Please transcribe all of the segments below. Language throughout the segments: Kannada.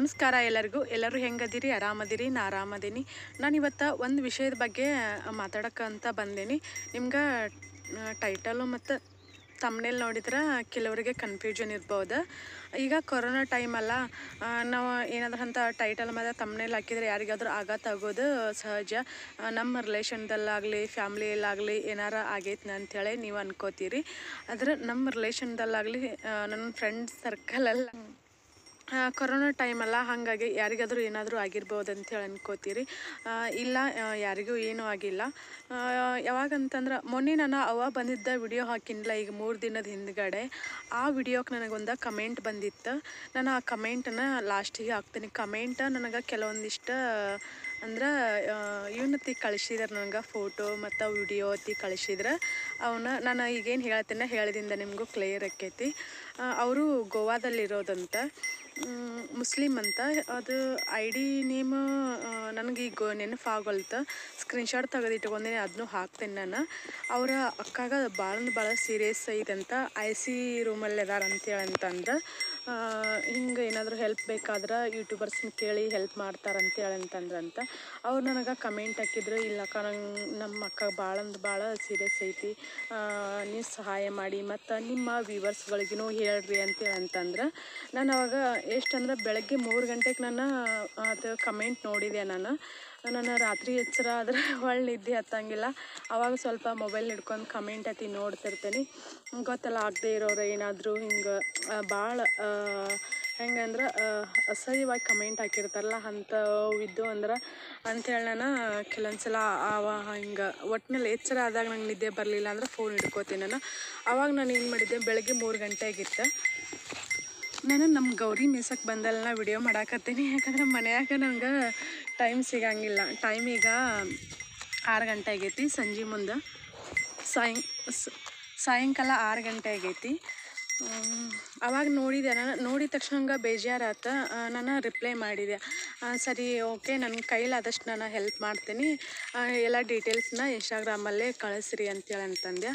ನಮಸ್ಕಾರ ಎಲ್ಲರಿಗೂ ಎಲ್ಲರೂ ಹೆಂಗದಿರಿ ಆರಾಮದಿರಿ ನಾ ಆರಾಮದೀನಿ ನಾನು ಇವತ್ತು ಒಂದು ವಿಷಯದ ಬಗ್ಗೆ ಮಾತಾಡೋಕ್ಕಂತ ಬಂದೀನಿ ನಿಮ್ಗೆ ಟೈಟಲು ಮತ್ತು ತಮ್ಮನೇಲಿ ನೋಡಿದ್ರೆ ಕೆಲವರಿಗೆ ಕನ್ಫ್ಯೂಷನ್ ಇರ್ಬೋದು ಈಗ ಕೊರೋನಾ ಟೈಮ್ ಅಲ್ಲ ಆ, ನಾವು ಏನಾದ್ರೂ ಅಂತ ಟೈಟಲ್ ಮತ್ತು ತಮ್ಮನೇಲಿ ಹಾಕಿದ್ರೆ ಯಾರಿಗಾದ್ರೂ ಆಘಾತ ಆಗೋದು ಸಹಜ ಆ, ನಮ್ಮ ರಿಲೇಷನ್ದಲ್ಲಾಗಲಿ ಫ್ಯಾಮ್ಲಿಯಲ್ಲಾಗಲಿ ಏನಾರ ಆಗೈತೆ ಅಂಥೇಳಿ ನೀವು ಅನ್ಕೋತೀರಿ ಆದರೆ ನಮ್ಮ ರಿಲೇಷನ್ದಲ್ಲಾಗಲಿ ನನ್ನ ಫ್ರೆಂಡ್ಸ್ ಸರ್ಕಲಲ್ಲಿ ಆ, ಕೊರೋನಾ ಟೈಮಲ್ಲ ಹಾಗಾಗಿ ಯಾರಿಗಾದರೂ ಏನಾದರೂ ಆಗಿರ್ಬೋದು ಅಂತೇಳಿ ಅನ್ಕೋತೀರಿ ಆ, ಇಲ್ಲ ಆ, ಯಾರಿಗೂ ಏನೂ ಆಗಿಲ್ಲ ಆ, ಯಾವಾಗಂತಂದ್ರೆ ಮೊನ್ನೆ ನಾನು ಅವ ಬಂದಿದ್ದ ವಿಡಿಯೋ ಹಾಕಿನಿಲ್ಲ ಈಗ ಮೂರು ದಿನದ ಹಿಂದ್ಗಡೆ ಆ ವಿಡಿಯೋಕ್ಕೆ ನನಗೊಂದು ಕಮೆಂಟ್ ಬಂದಿತ್ತು ನಾನು ಆ ಕಮೆಂಟನ್ನು ಲಾಸ್ಟಿಗೆ ಹಾಕ್ತೀನಿ ಕಮೆಂಟ್ ನನಗೆ ಕೆಲವೊಂದಿಷ್ಟು ಅಂದ್ರೆ ಇವನತ್ತಿ ಕಳಿಸಿದಾರೆ ನನಗೆ ಫೋಟೋ ಮತ್ತು ವಿಡಿಯೋ ಅತ್ತಿ ಕಳಿಸಿದ್ರೆ ಅವನ್ನ ನಾನು ಈಗೇನು ಹೇಳ್ತೀನಿ ಹೇಳಿದಿಂದ ನಿಮಗೂ ಕ್ಲಿಯರ್ ಆಕೈತಿ ಅವರು ಗೋವಾದಲ್ಲಿರೋದಂತ ಮ್, ಮುಸ್ಲಿಮ್ ಅಂತ ಅದು ಐ ಡಿ ನೇಮ್ ನನಗೆ ಈಗ ನೆನಪಾಗಲ್ತು ಸ್ಕ್ರೀನ್ಶಾಟ್ ತೆಗೆದು ಇಟ್ಕೊಂಡೀನಿ ಅದನ್ನೂ ಹಾಕ್ತೇನೆ ನಾನು ಅವರ ಅಕ್ಕಾಗ ಭಾಳ ಭಾಳ ಸೀರಿಯಸ್ ಐತಂತ ಐ ಸಿ ರೂಮಲ್ಲಿ ಅದಾರ ಅಂತೇಳಿ ಅಂತಂದ್ರೆ ಹಿಂಗೆ ಏನಾದರೂ ಹೆಲ್ಪ್ ಬೇಕಾದ್ರೆ ಯೂಟ್ಯೂಬರ್ಸ್ನ ಕೇಳಿ ಹೆಲ್ಪ್ ಮಾಡ್ತಾರೆ ಅಂತೇಳಿ ಅಂತಂದ್ರೆ ಅಂತ ಅವ್ರು ನನಗೆ ಕಮೆಂಟ್ ಹಾಕಿದ್ರು ಇಲ್ಲಕ್ಕ ನಂಗೆ ನಮ್ಮ ಅಕ್ಕ ಭಾಳ ಅಂದ್ರೆ ಭಾಳ ಸೀರಿಯಸ್ ಐತಿ ನೀವು ಸಹಾಯ ಮಾಡಿ ಮತ್ತು ನಿಮ್ಮ ವ್ಯೂವರ್ಸ್ಗಳಿಗೂ ಹೇಳ್ರಿ ಅಂತೇಳಿ ಅಂತಂದ್ರೆ ನಾನು ಅವಾಗ ಎಷ್ಟಂದ್ರೆ ಬೆಳಗ್ಗೆ ಮೂರು ಗಂಟೆಗೆ ನಾನು ಅದು ಕಮೆಂಟ್ ನೋಡಿದೆ ನಾನು ನಾನು ರಾತ್ರಿ ಎಚ್ಚರ ಆದರೆ ಒಳ್ಳೆ ನಿದ್ದೆ ಹತ್ತಂಗಿಲ್ಲ ಅವಾಗ ಸ್ವಲ್ಪ ಮೊಬೈಲ್ ಹಿಡ್ಕೊಂಡು ಕಮೆಂಟ್ ಹತ್ತಿ ನೋಡ್ತಿರ್ತೀನಿ ಗೊತ್ತಲ್ಲ ಆಗದೆ ಇರೋರು ಏನಾದರೂ ಹಿಂಗೆ ಭಾಳ ಹೆಂಗಂದ್ರೆ ಅಸಹ್ಯವಾಗಿ ಕಮೆಂಟ್ ಹಾಕಿರ್ತಾರಲ್ಲ ಅಂಥವು ಇದ್ದು ಅಂದ್ರೆ ಅಂಥೇಳಿ ನಾನು ಕೆಲವೊಂದು ಸಲ ಅವ ಹಿಂಗೆ ಒಟ್ಟಿನಲ್ಲಿ ಎಚ್ಚರ ಆದಾಗ ನಂಗೆ ನಿದ್ದೆ ಬರಲಿಲ್ಲ ಅಂದ್ರೆ ಫೋನ್ ಹಿಡ್ಕೋತೀನಿ ನಾನು ಅವಾಗ ನಾನು ಏನು ಮಾಡಿದ್ದೆ ಬೆಳಗ್ಗೆ ಮೂರು ಗಂಟೆಗಿತ್ತು ನಾನು ನಮ್ಮ ಗೌರಿ ಮೇಸಕ್ಕೆ ಬಂದಲ್ಲ ನಾ ವಿಡಿಯೋ ಮಾಡಾಕತ್ತೀನಿ ಯಾಕಂದ್ರೆ ಮನ್ಯಾಗ ನಂಗೆ ಟೈಮ್ ಸಿಗಂಗಿಲ್ಲ ಟೈಮ್ ಈಗ ಆರು ಗಂಟೆ ಆಗೈತಿ ಸಂಜೆ ಮುಂದೆ ಸಾಯಂ ಸ- ಸಾಯಂಕಾಲ ಆರು ಗಂಟೆ ಆಗೈತಿ ಹ್ಮ್, ಅವಾಗ ನೋಡಿದೆ ನಾನು ನೋಡಿದ ತಕ್ಷಣ ಹಂಗೆ ಬೇಜಾರಾತ ಆ, ನಾನು ರಿಪ್ಲೈ ಮಾಡಿದೆ ಆ, ಸರಿ ಓಕೆ ನನ್ನ ಕೈಲಾದಷ್ಟು ನಾನು ಹೆಲ್ಪ್ ಮಾಡ್ತೀನಿ ಆ, ಎಲ್ಲ ಡೀಟೇಲ್ಸ್ನ ಇನ್ಸ್ಟಾಗ್ರಾಮಲ್ಲೇ ಕಳಿಸ್ರಿ ಅಂತೇಳಿ ಅಂತಂದೆ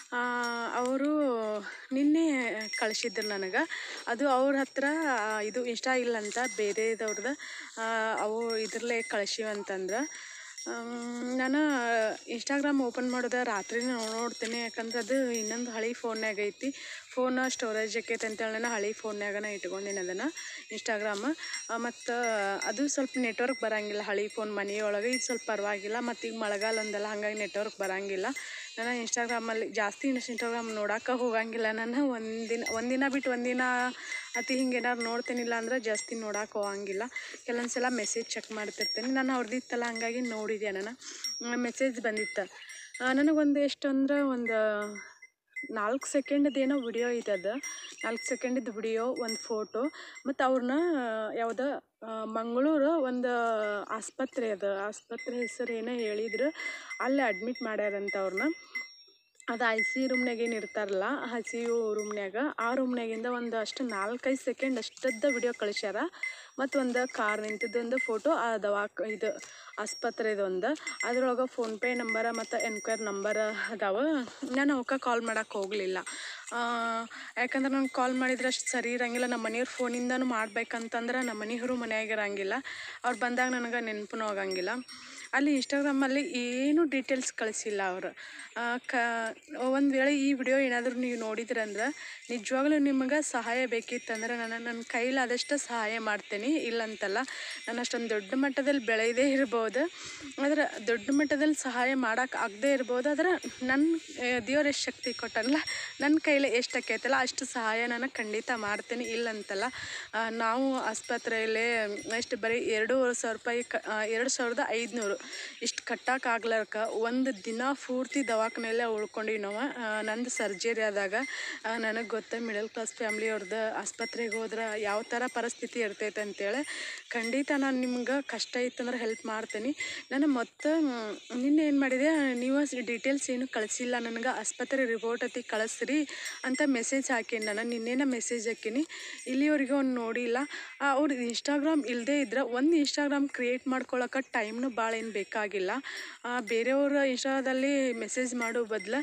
ಅವರು ನಿನ್ನೆ ಕಳಿಸಿದ್ರು ನನಗೆ ಅದು ಅವ್ರ ಹತ್ರ ಆ, ಇದು ಇನ್ಸ್ಟಾ ಇಲ್ಲಂತ ಬೇರೆದವ್ರದ್ದು ಅವು ಇದ್ರಲ್ಲೇ ಕಳಿಸಿವಂತಂದ್ರೆ ನಾನು ಇನ್ಸ್ಟಾಗ್ರಾಮ್ ಓಪನ್ ಮಾಡೋದು ರಾತ್ರಿನೇ ನೋಡ್ತೀನಿ ಯಾಕಂದ್ರೆ ಅದು ಇನ್ನೊಂದು ಹಳೆ ಫೋನ್ಯಾಗ ಐತಿ ಫೋನ್ ಸ್ಟೋರೇಜ್ ಆಕೈತೆ ಅಂತೇಳಿ ನಾನು ಹಳೆ ಫೋನ್ಯಾಗನ ಇಟ್ಕೊಂಡೀನಿ ಅದನ್ನು ಇನ್ಸ್ಟಾಗ್ರಾಮ್ ಮತ್ತು ಅದು ಸ್ವಲ್ಪ ನೆಟ್ವರ್ಕ್ ಬರಂಗಿಲ್ಲ ಹಳೆ ಫೋನ್ ಮನೆಯೊಳಗೆ ಇದು ಸ್ವಲ್ಪ ಪರವಾಗಿಲ್ಲ ಮತ್ತು ಈಗ ಮಳೆಗಾಲ ಅಂದಲ್ಲ ಹಾಗಾಗಿ ನೆಟ್ವರ್ಕ್ ಬರಂಗಿಲ್ಲ ನಾನು ಇನ್ಸ್ಟಾಗ್ರಾಮಲ್ಲಿ ಜಾಸ್ತಿ ಇನ್ಸ್ಟಾಗ್ರಾಮ್ ನೋಡೋಕೆ ಹೋಗಂಗಿಲ್ಲ ನಾನು ಒಂದಿನ ಒಂದಿನ ಬಿಟ್ಟು ಒಂದಿನ ಅತಿ ಹಿಂಗೆ ಏನಾದ್ರು ನೋಡ್ತೀನಿಲ್ಲ ಅಂದ್ರೆ ಜಾಸ್ತಿ ನೋಡೋಕೆ ಹೋಗಂಗಿಲ್ಲ ಕೆಲವೊಂದು ಸಲ ಮೆಸೇಜ್ ಚೆಕ್ ಮಾಡ್ತಿರ್ತೀನಿ ನಾನು ಅವ್ರದ್ದಿತ್ತಲ್ಲ ಹಂಗಾಗಿ ನೋಡಿದೆ ನಾನು ಮೆಸೇಜ್ ಬಂದಿತ್ತು ನನಗೊಂದು ಎಷ್ಟು ಅಂದ್ರೆ ಒಂದು ನಾಲ್ಕು ಸೆಕೆಂಡದೇನೋ ವಿಡಿಯೋ ಐತದ ನಾಲ್ಕು ಸೆಕೆಂಡಿದ್ದು ವಿಡಿಯೋ ಒಂದು ಫೋಟೋ ಮತ್ತು ಅವ್ರನ್ನ ಯಾವುದೋ ಮಂಗಳೂರು ಒಂದು ಆಸ್ಪತ್ರೆ ಅದು ಆಸ್ಪತ್ರೆ ಹೆಸರು ಏನೋ ಹೇಳಿದ್ರು ಅಲ್ಲೇ ಅಡ್ಮಿಟ್ ಮಾಡ್ಯಾರಂತ ಅವ್ರನ್ನ ಅದು ಐ ಸಿ ರೂಮ್ನಾಗ ಏನು ಇರ್ತಾರಲ್ಲ ಐ ಸಿ ಯು ರೂಮ್ನ್ಯಾಗ ಆ ರೂಮ್ನ್ಯಾಗಿಂದ ಒಂದು ಅಷ್ಟು ನಾಲ್ಕೈದು ಸೆಕೆಂಡ್ ಅಷ್ಟದ್ದು ವಿಡಿಯೋ ಕಳಿಸ್ಯಾರ ಮತ್ತು ಒಂದು ಕಾರ್ ನಿಂತಿದ್ದೊಂದು ಫೋಟೋ ಆ ದವಾಖ ಇದು ಆಸ್ಪತ್ರೆದೊಂದು ಅದ್ರೊಳಗೆ ಫೋನ್ಪೇ ನಂಬರ ಮತ್ತು ಎನ್ಕ್ವೈರ್ ನಂಬರ ಅದಾವ ನಾನು ಅವಕ್ಕೆ ಕಾಲ್ ಮಾಡೋಕೆ ಹೋಗಲಿಲ್ಲ ಯಾಕಂದ್ರೆ ನಂಗೆ ಕಾಲ್ ಮಾಡಿದ್ರೆ ಅಷ್ಟು ಸರಿ ಇರಂಗಿಲ್ಲ ನಮ್ಮ ಮನೆಯವ್ರ ಫೋನಿಂದನೂ ಮಾಡ್ಬೇಕಂತಂದ್ರೆ ನಮ್ಮ ಮನೆಯವರು ಮನ್ಯಾಗ ಇರಂಗಿಲ್ಲ ಅವ್ರು ಬಂದಾಗ ನನಗೆ ನೆನಪು ಹೋಗಂಗಿಲ್ಲ ಅಲ್ಲಿ ಇನ್ಸ್ಟಾಗ್ರಾಮಲ್ಲಿ ಏನೂ ಡೀಟೇಲ್ಸ್ ಕಳಿಸಿಲ್ಲ ಅವರು ಕ ಒಂದು ವೇಳೆ ಈ ವಿಡಿಯೋ ಏನಾದರೂ ನೀವು ನೋಡಿದ್ರಂದ್ರೆ ನಿಜವಾಗ್ಲೂ ನಿಮಗೆ ಸಹಾಯ ಬೇಕಿತ್ತಂದ್ರೆ ನಾನು ನನ್ನ ಕೈಲಾದಷ್ಟು ಸಹಾಯ ಮಾಡ್ತೀನಿ ಇಲ್ಲಂತಲ್ಲ ನಾನು ಅಷ್ಟೊಂದು ದೊಡ್ಡ ಮಟ್ಟದಲ್ಲಿ ಬೆಳೆಯದೇ ಇರ್ಬೋದು ಆದರೆ ದೊಡ್ಡ ಮಟ್ಟದಲ್ಲಿ ಸಹಾಯ ಮಾಡೋಕೆ ಆಗದೇ ಇರ್ಬೋದು ಆದರೆ ನನ್ನ ದೇವ್ರು ಎಷ್ಟು ಶಕ್ತಿ ಕೊಟ್ಟನಲ್ಲ ನನ್ನ ಕೈಲಿ ಎಷ್ಟು ಆಕೈತಲ್ಲ ಅಷ್ಟು ಸಹಾಯ ನಾನು ಖಂಡಿತ ಮಾಡ್ತೀನಿ ಇಲ್ಲಂತಲ್ಲ ಆ, ನಾವು ಆಸ್ಪತ್ರೆಯಲ್ಲೇ ಎಷ್ಟು ಬರೀ ಎರಡೂವರೆ ಸಾವಿರ ರೂಪಾಯಿ ಕ ಆ, ಎರಡು ಸಾವಿರದ ಐದುನೂರು ಇಷ್ಟು ಕಟ್ಟೋಕ್ಕಾಗ್ಲಾರ್ಕ ಒಂದು ದಿನ ಪೂರ್ತಿ ದವಾಖಾನೆಯಲ್ಲೇ ಉಳ್ಕೊಂಡೀವಿ ನಾವು ಆ, ನಂದು ಸರ್ಜರಿ ಆದಾಗ ನನಗೆ ಗೊತ್ತ ಮಿಡಲ್ ಕ್ಲಾಸ್ ಫ್ಯಾಮ್ಲಿ ಅವ್ರದ್ದು ಆಸ್ಪತ್ರೆಗೆ ಹೋದ್ರೆ ಯಾವ ಥರ ಪರಿಸ್ಥಿತಿ ಇರ್ತೈತೆ ಅಂತೇಳಿ ಖಂಡಿತ ನಾನು ನಿಮ್ಗೆ ಕಷ್ಟ ಇತ್ತಂದ್ರೆ ಹೆಲ್ಪ್ ಮಾಡ್ತೀನಿ ನಾನು ಮತ್ತೆ ಮ್, ನಿನ್ನೆ ಏನು ಮಾಡಿದೆ ನೀವು ಡೀಟೇಲ್ಸ್ ಏನು ಕಳಿಸಿಲ್ಲ ನನಗೆ ಆಸ್ಪತ್ರೆ ರಿಪೋರ್ಟ್ ಅತಿ ಕಳಿಸ್ರಿ ಅಂತ ಮೆಸೇಜ್ ಹಾಕೀನಿ ನಾನು ನಿನ್ನೆನ ಮೆಸೇಜ್ ಹಾಕೀನಿ ಇಲ್ಲಿವರೆಗೆ ಅವ್ನು ನೋಡಿಲ್ಲ ಅವ್ರು ಇನ್ಸ್ಟಾಗ್ರಾಮ್ ಇಲ್ಲದೇ ಇದ್ರೆ ಒಂದು ಇನ್ಸ್ಟಾಗ್ರಾಮ್ ಕ್ರಿಯೇಟ್ ಮಾಡ್ಕೊಳಕ್ಕೆ ಟೈಮ್ನು ಭಾಳ ಏನು ಬೇಕಾಗಿಲ್ಲ ಆ, ಬೇರೆಯವ್ರ ಇನ್ಸ್ಟಾದಲ್ಲಿ ಮೆಸೇಜ್ ಮಾಡೋ ಬದಲು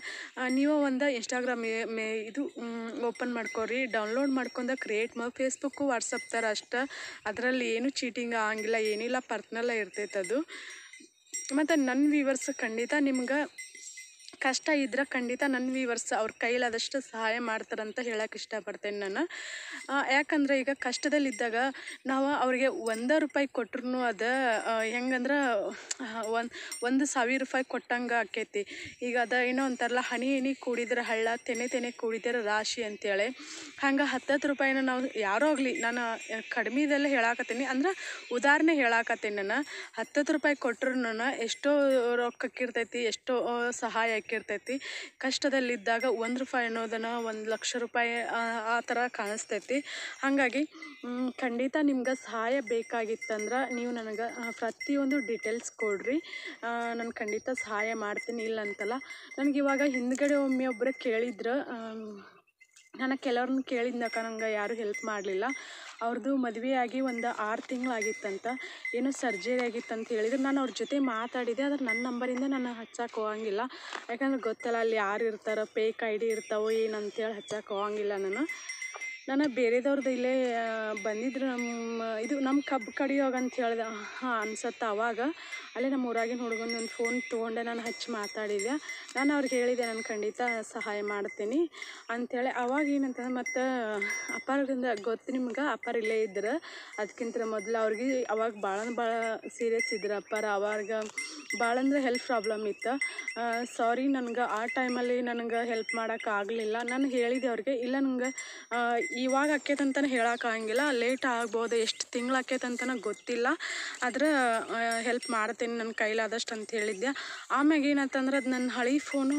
ಆ, ನೀವು ಒಂದು ಇನ್ಸ್ಟಾಗ್ರಾಮ್ ಮೇ ಇದು ಓಪನ್ ಮಾಡ್ಕೊರಿ ಡೌನ್ಲೋಡ್ ಮಾಡ್ಕೊಂಡು ಕ್ರಿಯೇಟ್ ಮಾಡಿ ಫೇಸ್ಬುಕ್ಕು ವಾಟ್ಸಪ್ ಥರ ಅಷ್ಟೇ ಅದರಲ್ಲಿ ಏನು ಚೀಟಿಂಗ್ ಆಗಂಗಿಲ್ಲ ಏನಿಲ್ಲ ಪರ್ಸ್ನಲ್ಲ ಇರ್ತೈತೆ ಅದು ಮತ್ತು ನನ್ನ ವ್ಯೂವರ್ಸ್ ಖಂಡಿತ ನಿಮ್ಗೆ ಕಷ್ಟ ಇದ್ರೆ ಖಂಡಿತ ನನ್ನ ವ್ಯೂವರ್ಸ್ ಅವ್ರ ಕೈಲಾದಷ್ಟು ಸಹಾಯ ಮಾಡ್ತಾರಂತ ಹೇಳಕ್ಕೆ ಇಷ್ಟಪಡ್ತೇನೆ ನಾನು ಆ, ಯಾಕಂದ್ರೆ ಈಗ ಕಷ್ಟದಲ್ಲಿದ್ದಾಗ ನಾವು ಅವ್ರಿಗೆ ಒಂದೇ ರೂಪಾಯಿ ಕೊಟ್ರು ಅದು ಹೆಂಗಂದ್ರೆ ಒಂದು ಒಂದು ಸಾವಿರ ರೂಪಾಯಿ ಕೊಟ್ಟಂಗೆ ಆಕೈತಿ ಈಗ ಅದ ಏನೋ ಅಂತಾರಲ್ಲ ಹನಿ ಹನಿ ಕೂಡಿದ್ರೆ ಹಳ್ಳ ತೆನೆ ತೆನೆ ಕೂಡಿದ್ರೆ ರಾಶಿ ಅಂತೇಳಿ ಹಂಗೆ ಹತ್ತತ್ತು ರೂಪಾಯಿನ ನಾವು ಯಾರೋ ಆಗಲಿ ನಾನು ಕಡಿಮೆದೆಲ್ಲ ಹೇಳಾಕತ್ತೀನಿ ಅಂದ್ರೆ ಉದಾಹರಣೆ ಹೇಳಾಕತ್ತೀನಿ ನಾನು ಹತ್ತತ್ತು ರೂಪಾಯಿ ಕೊಟ್ರು ಎಷ್ಟೋ ರೊಕ್ಕ ಆಕ್ಕಿರ್ತೈತಿ ಎಷ್ಟೋ ಆ, ಸಹಾಯ ಆಕ್ಕಿರ್ತೈತಿ ಕಷ್ಟದಲ್ಲಿದ್ದಾಗ ಒಂದು ರೂಪಾಯಿ ಅನ್ನೋದನ್ನು ಒಂದು ಲಕ್ಷ ರೂಪಾಯಿ ಆ, ಆ ಥರ ಕಾಣಿಸ್ತೈತಿ ಹಾಗಾಗಿ ಮ್, ಖಂಡಿತ ನಿಮ್ಗೆ ಸಹಾಯ ಬೇಕಾಗಿತ್ತಂದ್ರೆ ನೀವು ನನಗೆ ಆ, ಪ್ರತಿಯೊಂದು ಡೀಟೇಲ್ಸ್ ಕೊಡ್ರಿ ನಾನು ಖಂಡಿತ ಸಹಾಯ ಮಾಡ್ತೀನಿ ಇಲ್ಲ ಅಂತಲ್ಲ ನನಗೆ ಇವಾಗ ಹಿಂದ್ಗಡೆ ಒಮ್ಮೆ ಒಬ್ಬರು ಕೇಳಿದ್ರು ಆಮ್, ನಾನು ಕೆಲವ್ರನ್ನ ಕೇಳಿದ್ನಕ ನಂಗೆ ಯಾರೂ ಹೆಲ್ಪ್ ಮಾಡಲಿಲ್ಲ ಅವ್ರದ್ದು ಮದುವೆಯಾಗಿ ಒಂದು ಆರು ತಿಂಗಳಾಗಿತ್ತಂತ ಏನೋ ಸರ್ಜರಿ ಆಗಿತ್ತಂತ ಹೇಳಿದ್ರು ನಾನು ಅವ್ರ ಜೊತೆ ಮಾತಾಡಿದೆ ಆದ್ರೆ ನನ್ನ ನಂಬರಿಂದ ನಾನು ಹಚ್ಚಕ್ಕೆ ಹೋಗಂಗಿಲ್ಲ ಯಾಕಂದ್ರೆ ಗೊತ್ತಲ್ಲ ಅಲ್ಲಿ ಯಾರು ಇರ್ತಾರೋ ಪೇಕ್ ಐ ಡಿ ಇರ್ತಾವೋ ಏನಂತೇಳಿ ಹಚ್ಚಕ್ಕೆ ಹೋಗಂಗಿಲ್ಲ ನಾನು ನಾನು ಬೇರೆದವ್ರದ್ದು ಇಲ್ಲೇ ಆ, ಬಂದಿದ್ರು ನಮ್ಮ ಇದು ನಮ್ಮ ಕಬ್ಬು ಕಡಿಯೋಗ ಅಂತ ಹೇಳ್ದೆ ಹಾಂ ಅನ್ಸತ್ತೆ ಅವಾಗ ಅಲ್ಲೇ ನಮ್ಮ ಊರಾಗಿನ ಹುಡುಗನ ಒಂದು ಫೋನ್ ತೊಗೊಂಡೆ ನಾನು ಹಚ್ಚಿ ಮಾತಾಡಿದೆ ನಾನು ಅವ್ರಿಗೆ ಹೇಳಿದೆ ನಾನು ಖಂಡಿತ ಸಹಾಯ ಮಾಡ್ತೀನಿ ಅಂಥೇಳಿ ಅವಾಗ ಏನಂತಂದ್ರೆ ಮತ್ತು ಅಪ್ಪಾರಿಂದ ಗೊತ್ತು ನಿಮ್ಗೆ ಅಪ್ಪಾರ ಇಲ್ಲೇ ಇದ್ರು ಅದಕ್ಕಿಂತ ಮೊದಲು ಅವ್ರಿಗೆ ಅವಾಗ ಭಾಳ ಭಾಳ ಸೀರಿಯಸ್ ಇದ್ರು ಅಪ್ಪಾರ ಅವಾಗ ಭಾಳ ಅಂದ್ರೆ ಹೆಲ್ತ್ ಪ್ರಾಬ್ಲಮ್ ಇತ್ತು ಸಾರಿ ನನಗೆ ಆ ಟೈಮಲ್ಲಿ ನನಗೆ ಹೆಲ್ಪ್ ಮಾಡೋಕೆ ಆಗಲಿಲ್ಲ ನಾನು ಹೇಳಿದೆ ಅವ್ರಿಗೆ ಇಲ್ಲ ನನಗೆ ಇವಾಗ ಆಕೈತಂತನೇ ಹೇಳೋಕ್ಕಾಗಂಗಿಲ್ಲ ಲೇಟ್ ಆಗ್ಬೋದು ಎಷ್ಟು ತಿಂಗಳು ಆಕೈತಂತನ ಗೊತ್ತಿಲ್ಲ ಆದ್ರೆ ಹೆಲ್ಪ್ ಮಾಡ್ತೀನಿ ನನ್ನ ಕೈಲಾದಷ್ಟು ಅಂತ ಹೇಳಿದ್ದೆ ಆಮ್ಯಾಗ ಏನಂತಂದ್ರೆ ಅದು ನನ್ನ ಹಳೆ ಫೋನು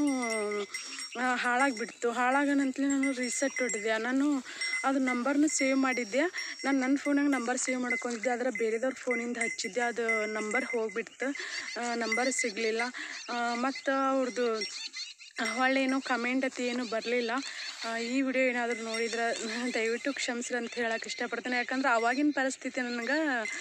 ಹಾಳಾಗಿಬಿಡ್ತು ಹಾಳಾಗನಂತಲೇ ನಾನು ರೀಸೆಟ್ ಹೊಡೆದೆ ನಾನು ಅದು ನಂಬರ್ನ ಸೇವ್ ಮಾಡಿದ್ದೆ ನಾನು ನನ್ನ ಫೋನಾಗ ನಂಬರ್ ಸೇವ್ ಮಾಡ್ಕೊಂಡಿದ್ದೆ ಆದರೆ ಬೇರೆದವ್ರ ಫೋನಿಂದ ಹಚ್ಚಿದ್ದೆ ಅದು ನಂಬರ್ ಹೋಗ್ಬಿಡ್ತು ನಂಬರ್ ಸಿಗಲಿಲ್ಲ ಮತ್ತು ಅವ್ರದ್ದು ಹೊಳ್ಳೇನು ಕಮೆಂಟ್ ಅತಿ ಏನು ಬರಲಿಲ್ಲ ಈ ವಿಡಿಯೋ ಏನಾದರೂ ನೋಡಿದ್ರೆ ದಯವಿಟ್ಟು ಕ್ಷಮಿಸ್ರಿ ಅಂತ ಹೇಳಕ್ಕೆ ಇಷ್ಟಪಡ್ತೇನೆ ಯಾಕಂದ್ರೆ ಅವಾಗಿನ ಪರಿಸ್ಥಿತಿ ನನಗೆ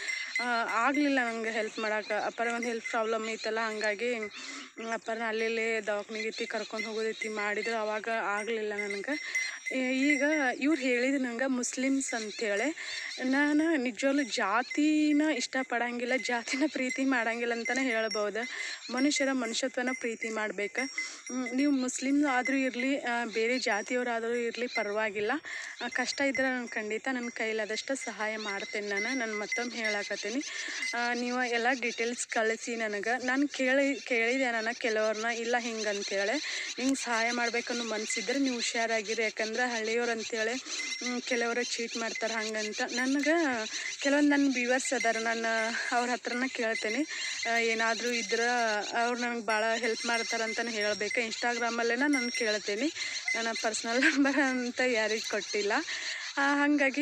ಆಗಲಿಲ್ಲ ನಂಗೆ ಹೆಲ್ಪ್ ಮಾಡೋಕೆ ಅಪ್ಪರ ಒಂದು ಹೆಲ್ತ್ ಪ್ರಾಬ್ಲಮ್ ಐತಲ್ಲ ಹಂಗಾಗಿ ಅಪ್ಪರನ್ನ ಅಲ್ಲೆಲ್ಲೇ ದವಾಖಾನಿಗೈತಿ ಕರ್ಕೊಂಡು ಹೋಗೋದೈತಿ ಮಾಡಿದ್ರು ಅವಾಗ ಆಗಲಿಲ್ಲ ನನಗೆ ಈಗ ಇವ್ರು ಹೇಳಿದ್ರು ನಂಗೆ ಮುಸ್ಲಿಮ್ಸ್ ಅಂಥೇಳಿ ನಾನು ನಿಜವಾಗ್ಲೂ ಜಾತಿನ ಇಷ್ಟಪಡಂಗಿಲ್ಲ ಜಾತಿನ ಪ್ರೀತಿ ಮಾಡಂಗಿಲ್ಲ ಅಂತಲೇ ಹೇಳ್ಬೋದು ಮನುಷ್ಯರ ಮನುಷ್ಯತ್ವನ ಪ್ರೀತಿ ಮಾಡ್ಬೇಕು ನೀವು ಮುಸ್ಲಿಮ್ ಆದರೂ ಇರಲಿ ಬೇರೆ ಜಾತಿಯವರಾದರೂ ಇರಲಿ ಪರವಾಗಿಲ್ಲ ಆ, ಕಷ್ಟ ಇದ್ದರೆ ನಾನು ಖಂಡಿತ ನನ್ನ ಕೈಲಾದಷ್ಟು ಸಹಾಯ ಮಾಡ್ತೇನೆ ನಾನು ನಾನು ಮತ್ತೊಮ್ಮೆ ಹೇಳಕತ್ತೀನಿ ಆ, ನೀವು ಎಲ್ಲ ಡೀಟೇಲ್ಸ್ ಕಳಿಸಿ ನನಗೆ ನಾನು ಕೇಳಿ ಕೇಳಿದೆ ನಾನು ಕೆಲವ್ರನ್ನ ಇಲ್ಲ ಹಿಂಗೆ ಅಂತೇಳಿ ಹಿಂಗೆ ಸಹಾಯ ಮಾಡ್ಬೇಕನ್ನೋ ಮನಸ್ಸಿದ್ರೆ ನೀವು ಹುಷಾರಾಗಿರಿ ಯಾಕಂದ್ರೆ ಹಳ್ಳಿಯವ್ರು ಅಂತೇಳಿ ಮ್, ಕೆಲವರು ಚೀಟ್ ಮಾಡ್ತಾರೆ ಹಂಗಂತ ನನಗೆ ಕೆಲವೊಂದು ನನ್ನ ವ್ಯೂವರ್ಸ್ ಅದಾರ ನಾನು ಅವ್ರ ಹತ್ರನ ಕೇಳ್ತೇನೆ ಏನಾದರೂ ಇದ್ರೆ ಅವ್ರು ನನಗೆ ಭಾಳ ಹೆಲ್ಪ್ ಮಾಡ್ತಾರಂತಲೇ ಹೇಳಬೇಕು ಇನ್ಸ್ಟಾಗ್ರಾಮಲ್ಲೇ ನಾನು ಕೇಳ್ತೀನಿ ನನ್ನ ಪರ್ಸ್ನಲ್ ನಂಬರ್ ಅಂತ ಯಾರಿಗೆ ಕೊಟ್ಟಿಲ್ಲ ಆ, ಹಾಗಾಗಿ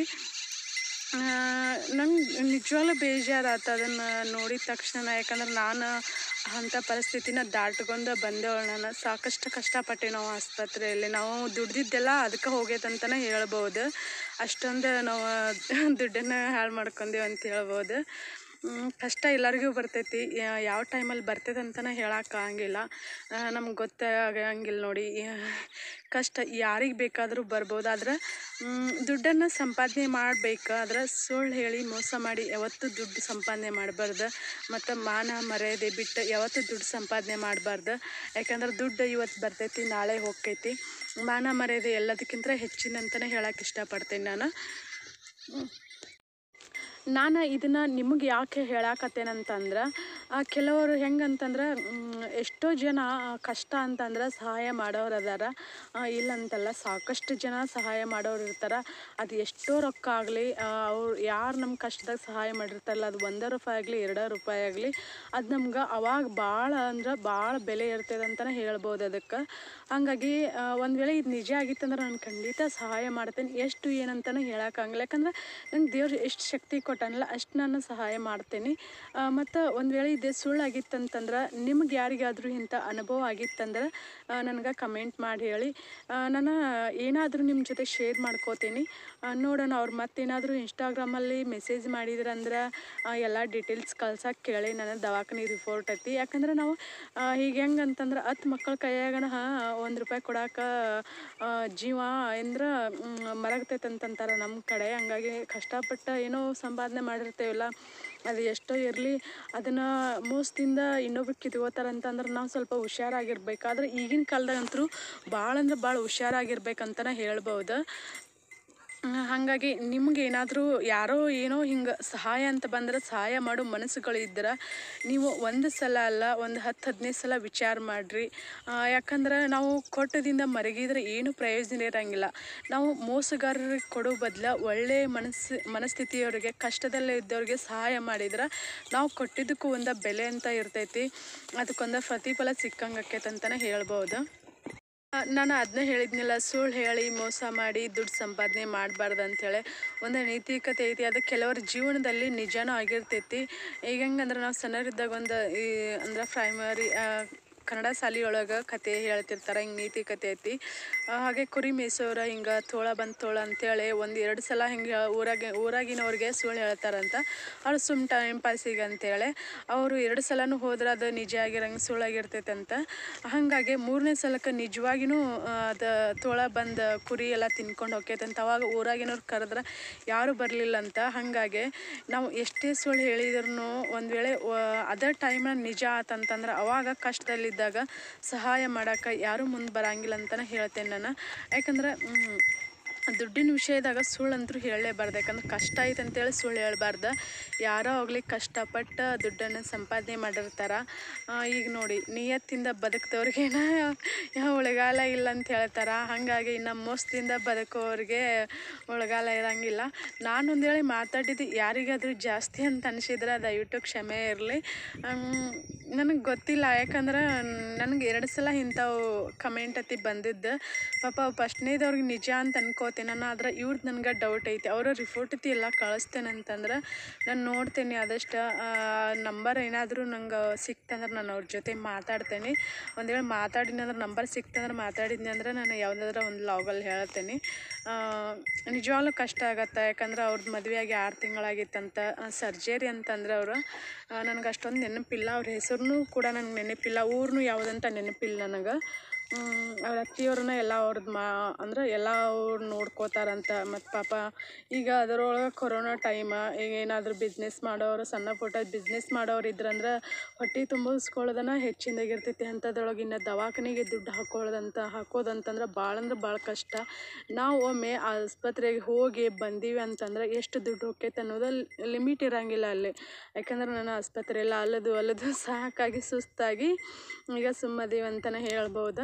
ನಂಗೆ ನಿಜವಾಗ್ಲೂ ಬೇಜಾರಾತು ಅದನ್ನು ನೋಡಿದ ತಕ್ಷಣ ಯಾಕಂದ್ರೆ ನಾನು ಅಂಥ ಪರಿಸ್ಥಿತಿನ ದಾಟ್ಕೊಂಡು ಬಂದವಳು ನಾನು ಸಾಕಷ್ಟು ಕಷ್ಟಪಟ್ಟೆ ನಾವು ಆಸ್ಪತ್ರೆಯಲ್ಲಿ ನಾವು ದುಡ್ದಿದ್ದೆಲ್ಲ ಅದಕ್ಕೆ ಹೋಗೈತಂತಲೇ ಹೇಳ್ಬೋದು ಅಷ್ಟೊಂದು ನಾವು ದುಡ್ಡನ್ನು ಹಾಳು ಮಾಡ್ಕೊಂಡೇವು ಅಂತ ಹೇಳ್ಬೋದು ಮ್, ಕಷ್ಟ ಎಲ್ಲರಿಗೂ ಬರ್ತೈತಿ ಯಾ- ಯಾವ ಟೈಮಲ್ಲಿ ಬರ್ತೈತೆ ಅಂತಲೇ ಹೇಳೋಕ್ಕಾಗಂಗಿಲ್ಲ ನಮ್ಗೆ ಗೊತ್ತಾಗಂಗಿಲ್ಲ ನೋಡಿ ಯಾ- ಕಷ್ಟ ಯಾರಿಗೆ ಬೇಕಾದರೂ ಬರ್ಬೋದು ಆದ್ರೆ ದುಡ್ಡನ್ನು ಸಂಪಾದನೆ ಮಾಡಬೇಕು ಆದ್ರೆ ಸುಳ್ಳು ಹೇಳಿ ಮೋಸ ಮಾಡಿ ಯಾವತ್ತೂ ದುಡ್ಡು ಸಂಪಾದನೆ ಮಾಡಬಾರ್ದು ಮತ್ತು ಮಾನ ಮರ್ಯಾದೆ ಬಿಟ್ಟು ಯಾವತ್ತೂ ದುಡ್ಡು ಸಂಪಾದನೆ ಮಾಡಬಾರ್ದು ಯಾಕಂದ್ರೆ ದುಡ್ಡು ಇವತ್ತು ಬರ್ತೈತಿ ನಾಳೆ ಹೋಗ್ತೈತಿ ಮಾನ ಮರ್ಯಾದೆ ಎಲ್ಲದಕ್ಕಿಂತ ಹೆಚ್ಚಿನ ಅಂತಲೇ ಹೇಳಕ್ಕೆ ಇಷ್ಟಪಡ್ತೀನಿ ನಾನು ನಾನು ಇದನ್ನು ನಿಮಗೆ ಯಾಕೆ ಹೇಳಾಕತ್ತೇನಂತಂದ್ರೆ ಆ, ಕೆಲವರು ಹೆಂಗಂತಂದ್ರೆ ಮ್, ಎಷ್ಟೋ ಜನ ಆ, ಕಷ್ಟ ಅಂತಂದ್ರೆ ಸಹಾಯ ಮಾಡೋರು ಅದಾರ ಆ, ಇಲ್ಲಂತಲ್ಲ ಸಾಕಷ್ಟು ಜನ ಸಹಾಯ ಮಾಡೋರು ಇರ್ತಾರೆ ಅದು ಎಷ್ಟೋ ರೊಕ್ಕ ಆಗಲಿ ಅವ್ರು ಯಾರು ನಮ್ಮ ಕಷ್ಟದಾಗ ಸಹಾಯ ಮಾಡಿರ್ತಾರಲ್ಲ ಅದು ಒಂದೇ ರೂಪಾಯಿ ಆಗಲಿ ಎರಡೇ ರೂಪಾಯಿ ಆಗಲಿ ಅದು ನಮ್ಗೆ ಅವಾಗ ಭಾಳ ಅಂದ್ರೆ ಭಾಳ ಬೆಲೆ ಇರ್ತದೆ ಅಂತಲೇ ಹೇಳ್ಬೋದು ಅದಕ್ಕೆ ಹಂಗಾಗಿ ಒಂದು ವೇಳೆ ಇದು ನಿಜ ಆಗಿತ್ತಂದ್ರೆ ನಾನು ಖಂಡಿತ ಸಹಾಯ ಮಾಡ್ತೇನೆ ಎಷ್ಟು ಏನಂತಲೂ ಹೇಳೋಕ್ಕಾಗಲ್ಲ ಯಾಕಂದ್ರೆ ನಂಗೆ ದೇವ್ರು ಎಷ್ಟು ಶಕ್ತಿ ಕೊಟ್ಟಾನಲ್ಲ ಅಷ್ಟು ನಾನು ಸಹಾಯ ಮಾಡ್ತೀನಿ ಮತ್ತು ಒಂದು ವೇಳೆ ಇದು ಹೇಳಿದ್ದೆ ಸುಳ್ಳಾಗಿತ್ತಂತಂದ್ರೆ ನಿಮ್ಗೆ ಯಾರಿಗಾದರೂ ಇಂಥ ಅನುಭವ ಆಗಿತ್ತಂದ್ರೆ ನನಗೆ ಕಮೆಂಟ್ ಮಾಡಿ ಹೇಳಿ ಆ, ನಾನು ಏನಾದರೂ ನಿಮ್ಮ ಜೊತೆ ಶೇರ್ ಮಾಡ್ಕೋತೀನಿ ಆ, ನೋಡೋಣ ಅವ್ರು ಮತ್ತೇನಾದರೂ ಇನ್ಸ್ಟಾಗ್ರಾಮಲ್ಲಿ ಮೆಸೇಜ್ ಮಾಡಿದ್ರಂದ್ರೆ ಎಲ್ಲ ಡೀಟೇಲ್ಸ್ ಕಳ್ಸಕ್ಕೆ ಕೇಳಿ ನನ್ನ ದವಾಖಾನೆ ರಿಪೋರ್ಟ್ ಐತಿ ಯಾಕಂದ್ರೆ ನಾವು ಆ, ಈಗ ಹೆಂಗೆ ಅಂತಂದ್ರೆ ಹತ್ತು ಮಕ್ಕಳ ಕೈಯಾಗನ ಹಾಂ ಒಂದು ರೂಪಾಯಿ ಕೊಡಕ್ಕೆ ಜೀವ ಅಂದ್ರೆ ಮರಗ್ತೈತೆ ಅಂತಂತಾರೆ ನಮ್ಮ ಕಡೆ ಹಂಗಾಗಿ ಕಷ್ಟಪಟ್ಟು ಏನೋ ಸಂಪಾದನೆ ಮಾಡಿರ್ತೇವಲ್ಲ ಅದು ಎಷ್ಟೋ ಇರಲಿ ಅದನ್ನು ಮೋಸದಿಂದ ಇನ್ನೊಬ್ರಿಗೆ ಕಿತ್ಕೋತಾರೆ ಅಂತಂದ್ರೆ ನಾವು ಸ್ವಲ್ಪ ಹುಷಾರಾಗಿರ್ಬೇಕಾದ್ರೆ ಈಗಿನ ಕಾಲದಾಗಂತೂ ಭಾಳ ಅಂದ್ರೆ ಭಾಳ ಹುಷಾರಾಗಿರ್ಬೇಕಂತಲೇ ಹೇಳ್ಬೋದು ಆ, ಹಾಗಾಗಿ ನಿಮ್ಗೆ ಏನಾದರೂ ಯಾರೋ ಏನೋ ಹಿಂಗೆ ಸಹಾಯ ಅಂತ ಬಂದ್ರೆ ಸಹಾಯ ಮಾಡೋ ಮನಸ್ಸುಗಳು ಇದ್ರೆ ನೀವು ಒಂದು ಸಲ ಅಲ್ಲ ಒಂದು ಹತ್ತು ಹದಿನೈದು ಸಲ ವಿಚಾರ ಮಾಡಿರಿ ಯಾಕಂದ್ರೆ ನಾವು ಕೊಟ್ಟದಿಂದ ಮರಗಿದ್ರೆ ಏನು ಪ್ರಯೋಜನ ಇರೋಂಗಿಲ್ಲ ನಾವು ಮೋಸಗಾರರಿಗೆ ಕೊಡೋ ಬದಲು ಒಳ್ಳೆಯ ಮನಸ್ಸು ಮನಸ್ಥಿತಿಯವರಿಗೆ ಕಷ್ಟದಲ್ಲೇ ಇದ್ದವ್ರಿಗೆ ಸಹಾಯ ಮಾಡಿದ್ರೆ ನಾವು ಕೊಟ್ಟಿದ್ದಕ್ಕೂ ಒಂದು ಬೆಲೆ ಅಂತ ಇರ್ತೈತಿ ಅದಕ್ಕೊಂದು ಪ್ರತಿಫಲ ಸಿಕ್ಕಂಗೆ ಆಕೈತೆ ಅಂತಲೇ ಹೇಳ್ಬೋದು ಆ, ನಾನು ಅದನ್ನ ಹೇಳಿದ್ನಿಲ್ಲ ಸುಳ್ಳು ಹೇಳಿ ಮೋಸ ಮಾಡಿ ದುಡ್ಡು ಸಂಪಾದನೆ ಮಾಡಬಾರ್ದು ಅಂಥೇಳಿ ಒಂದು ನೈತಿಕತೆ ಐತಿ ಅದು ಕೆಲವರ ಜೀವನದಲ್ಲಿ ನಿಜನೂ ಆಗಿರ್ತೈತಿ ಈಗ ಹೆಂಗಂದ್ರೆ ನಾವು ಸಣ್ಣರಿದ್ದಾಗ ಒಂದು ಈ ಅಂದ್ರೆ ಪ್ರೈಮರಿ ಕನ್ನಡ ಶಾಲೆಯೊಳಗೆ ಕತೆ ಹೇಳ್ತಿರ್ತಾರೆ ಹಿಂಗೆ ನೀತಿ ಕತೆ ಐತಿ ಆ, ಹಾಗೆ ಕುರಿ ಮೇಯ್ಸೋರ ಹಿಂಗೆ ತೋಳ ಬಂದು ತೋಳ ಅಂತೇಳಿ ಒಂದು ಎರಡು ಸಲ ಹಿಂಗೆ ಊರಾಗೆ ಊರಾಗಿನವ್ರಿಗೆ ಸುಳ್ಳು ಹೇಳ್ತಾರಂತ ಅವ್ರು ಸುಮ್ ಟೈಮ್ ಪಾಸಿಗೆ ಅಂತೇಳಿ ಅವರು ಎರಡು ಸಲನೂ ಹೋದ್ರೆ ಅದು ನಿಜ ಆಗಿರಂಗೆ ಸುಳ್ಳಾಗಿರ್ತೈತೆ ಅಂತ ಹಾಗಾಗಿ ಮೂರನೇ ಸಲಕ್ಕೆ ನಿಜವಾಗಿನೂ ಅದು ತೋಳ ಬಂದು ಕುರಿ ಎಲ್ಲ ತಿನ್ಕೊಂಡು ಹೋಗ್ತೈತಂತ ಅವಾಗ ಊರಾಗಿನವ್ರು ಕರೆದ್ರೆ ಯಾರೂ ಬರಲಿಲ್ಲ ಅಂತ ಹಾಗಾಗಿ ನಾವು ಎಷ್ಟೇ ಸುಳ್ಳು ಹೇಳಿದ್ರು ಒಂದು ವೇಳೆ ಅದೇ ಟೈಮ್ನಾಗ ನಿಜ ಆತಂತಂದ್ರೆ ಅವಾಗ ಕಷ್ಟದಲ್ಲಿದ್ದಾಗ ಸಹಾಯ ಮಾಡೋಕೆ ಯಾರೂ ಮುಂದೆ ಬರಂಗಿಲ್ಲ ಅಂತಲೇ ಹೇಳ್ತೇನೆ ನಾನು ಯಾಕಂದ್ರೆ ಮ್, ದುಡ್ಡಿನ ವಿಷಯದಾಗ ಸುಳ್ಳಂತೂ ಹೇಳಲೇಬಾರ್ದು ಯಾಕಂದ್ರೆ ಕಷ್ಟ ಐತೆ ಅಂತೇಳಿ ಸುಳ್ಳು ಹೇಳ್ಬಾರ್ದು ಯಾರೋ ಹೋಗ್ಲಿ ಕಷ್ಟಪಟ್ಟು ದುಡ್ಡನ್ನು ಸಂಪಾದನೆ ಮಾಡಿರ್ತಾರ ಆ, ಈಗ ನೋಡಿ ನಿಯತ್ತಿಂದ ಬದುಕ್ದವ್ರಿಗೇನ ಯಾವ ಉಳಗಾಲ ಇಲ್ಲ ಅಂತ ಹೇಳ್ತಾರ ಹಾಗಾಗಿ ಇನ್ನು ಮೋಸದಿಂದ ಬದುಕೋರಿಗೆ ಉಳಗಾಲ ಇರಂಗಿಲ್ಲ ನಾನು ಒಂದು ವೇಳೆ ಮಾತಾಡಿದ್ದು ಯಾರಿಗಾದ್ರೂ ಜಾಸ್ತಿ ಅಂತ ಅನಿಸಿದ್ರೆ ದಯವಿಟ್ಟು ಕ್ಷಮೆ ಇರಲಿ ನನಗೆ ಗೊತ್ತಿಲ್ಲ ಯಾಕಂದ್ರೆ ನನಗೆ ಎರಡು ಸಲ ಇಂಥವು ಕಮೆಂಟ್ ಅತಿ ಬಂದಿದ್ದು ಪಾಪ ಫಸ್ಟ್ನೇದವ್ರಿಗೆ ನಿಜ ಅಂತ ಅನ್ಕೋತೀನಿ ನಾನು ಆದ್ರೆ ಇವ್ರದ್ದು ನನಗೆ ಡೌಟ್ ಐತಿ ಅವರ ರಿಪೋರ್ಟ್ ಐತಿ ಎಲ್ಲ ಕಳಿಸ್ತೇನೆ ಅಂತಂದ್ರೆ ನಾನು ನೋಡ್ತೇನೆ ಆದಷ್ಟು ನಂಬರ್ ಏನಾದರೂ ನಂಗೆ ಸಿಕ್ತಂದ್ರೆ ನಾನು ಅವ್ರ ಜೊತೆ ಮಾತಾಡ್ತೇನೆ ಒಂದು ವೇಳೆ ಮಾತಾಡಿನಿ ಅಂದ್ರೆ ನಂಬರ್ ಸಿಕ್ತಂದ್ರೆ ಮಾತಾಡಿದ್ನಿ ಅಂದ್ರೆ ನಾನು ಯಾವುದಾದ್ರೂ ಒಂದು ಲಾಗಲ್ಲಿ ಹೇಳ್ತೇನೆ ನಿಜವಾಗ್ಲೂ ಕಷ್ಟ ಆಗತ್ತೆ ಯಾಕಂದ್ರೆ ಅವ್ರದ್ದು ಮದುವೆಯಾಗಿ ಆರು ತಿಂಗಳಾಗಿತ್ತಂತ ಸರ್ಜರಿ ಅಂತಂದ್ರೆ ಅವರು ನನಗೆ ಅಷ್ಟೊಂದು ನೆನಪಿಲ್ಲ ಅವ್ರ ಹೆಸರು ಕೂಡ ನನಗೆ ನೆನಪಿಲ್ಲ ಊರನ್ನು ಯಾವುದಂತ ನೆನಪಿಲ್ಲ ನನಗೆ ಅವ್ರ ಅತ್ತಿಯವ್ರನ್ನ ಎಲ್ಲ ಅವ್ರದ್ದು ಮಾ ಅಂದ್ರೆ ಎಲ್ಲ ಅವ್ರು ನೋಡ್ಕೋತಾರಂತ ಮತ್ತು ಪಾಪ ಈಗ ಅದರೊಳಗೆ ಕೊರೋನಾ ಟೈಮ ಈಗ ಏನಾದರೂ ಬಿಸ್ನೆಸ್ ಮಾಡೋರು ಸಣ್ಣ ಪುಟ್ಟ ಬಿಸ್ನೆಸ್ ಮಾಡೋರು ಇದ್ರಂದ್ರೆ ಹೊಟ್ಟೆ ತುಂಬಿಸ್ಕೊಳ್ಳೋದನ್ನ ಹೆಚ್ಚಿನದಾಗಿರ್ತೈತಿ ಅಂಥದ್ರೊಳಗೆ ಇನ್ನು ದವಾಖಾನೆಗೆ ದುಡ್ಡು ಹಾಕೊಳ್ಳೋದಂತ ಹಾಕೋದಂತಂದ್ರೆ ಭಾಳ ಅಂದ್ರೆ ಭಾಳ ಕಷ್ಟ ನಾವು ಒಮ್ಮೆ ಆಸ್ಪತ್ರೆಗೆ ಹೋಗಿ ಬಂದೀವಿ ಅಂತಂದ್ರೆ ಎಷ್ಟು ದುಡ್ಡು ಹೋಗ್ತೈತೆ ಅನ್ನೋದು ಲಿಮಿಟ್ ಇರೋಂಗಿಲ್ಲ ಅಲ್ಲಿ ಯಾಕಂದ್ರೆ ನಾನು ಆಸ್ಪತ್ರೆ ಎಲ್ಲ ಅಲ್ಲದು ಅಲ್ಲದು ಸಾಕಾಗಿ ಸುಸ್ತಾಗಿ ಈಗ ಸುಮ್ಮದೀವಿ ಅಂತಲೇ ಹೇಳ್ಬೋದು